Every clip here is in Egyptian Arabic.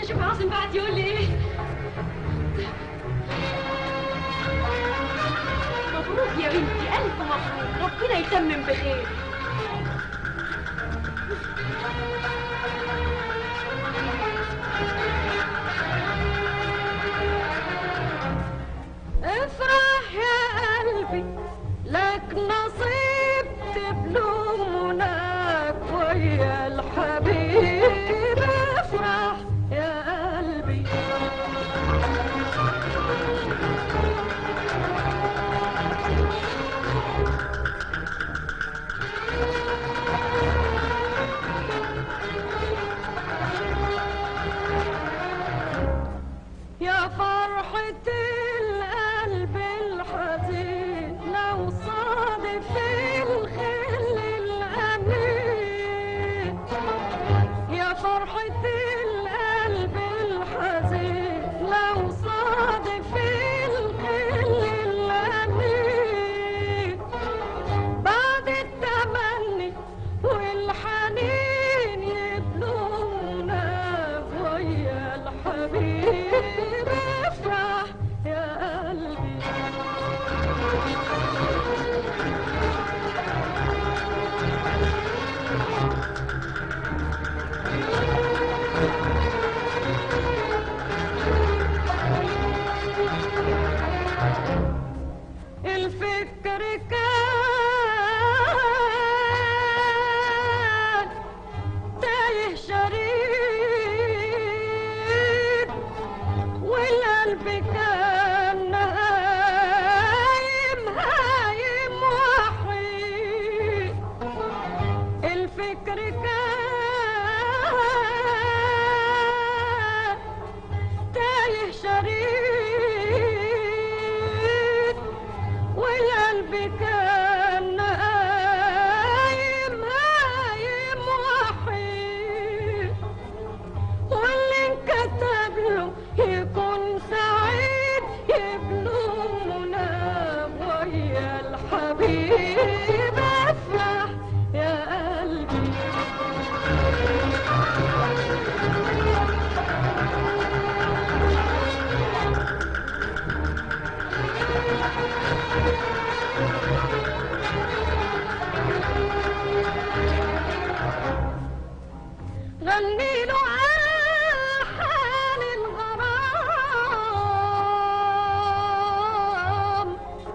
شوف عاصم بعد يقول لي ايه مبروك يا بنتي الف مبروك ربنا يتمم بخير افرح يا قلبي لك نصيب تبلغ مناك ويا الحبيب افرح يا قلبي يا فرحة القلب الحزين لو صادف الخل الأمين يا فرحة القلب الحزين لو صادف الخل الأمين بعد التمني والحنين يبلونا ويا الحبيب افرح يا قلبي الفكر كان تايه شريد والقلب كان هايم هايم وحيد الفكر كان تايه شريد والقلب كان هايم هايم وحيد واللي انكتب له يكون سعيد يبلغنا ويا الحبيب افرح يا قلبي غني له حال الغرام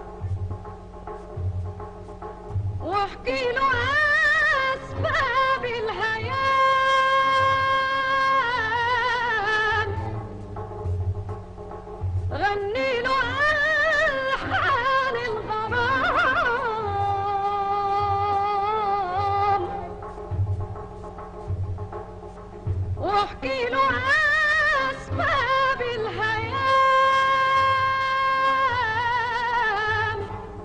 واحكي له اسباب الهيام غني له حال الغرام واحكي له اسباب الهيام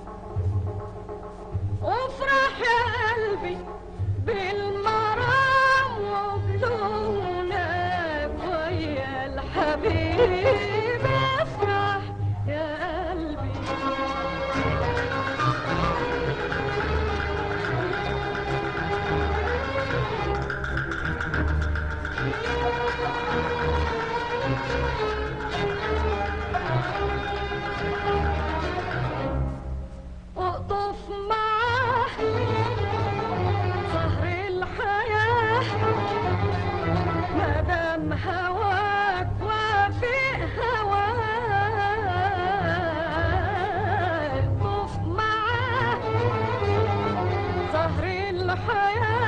وافرح يا قلبي بالمرام وبلونا ويا الحبيب افرح يا قلبي اقطف معاه سهر الحياة مادام هواك وافق هواك اقطف معاه سهر الحياة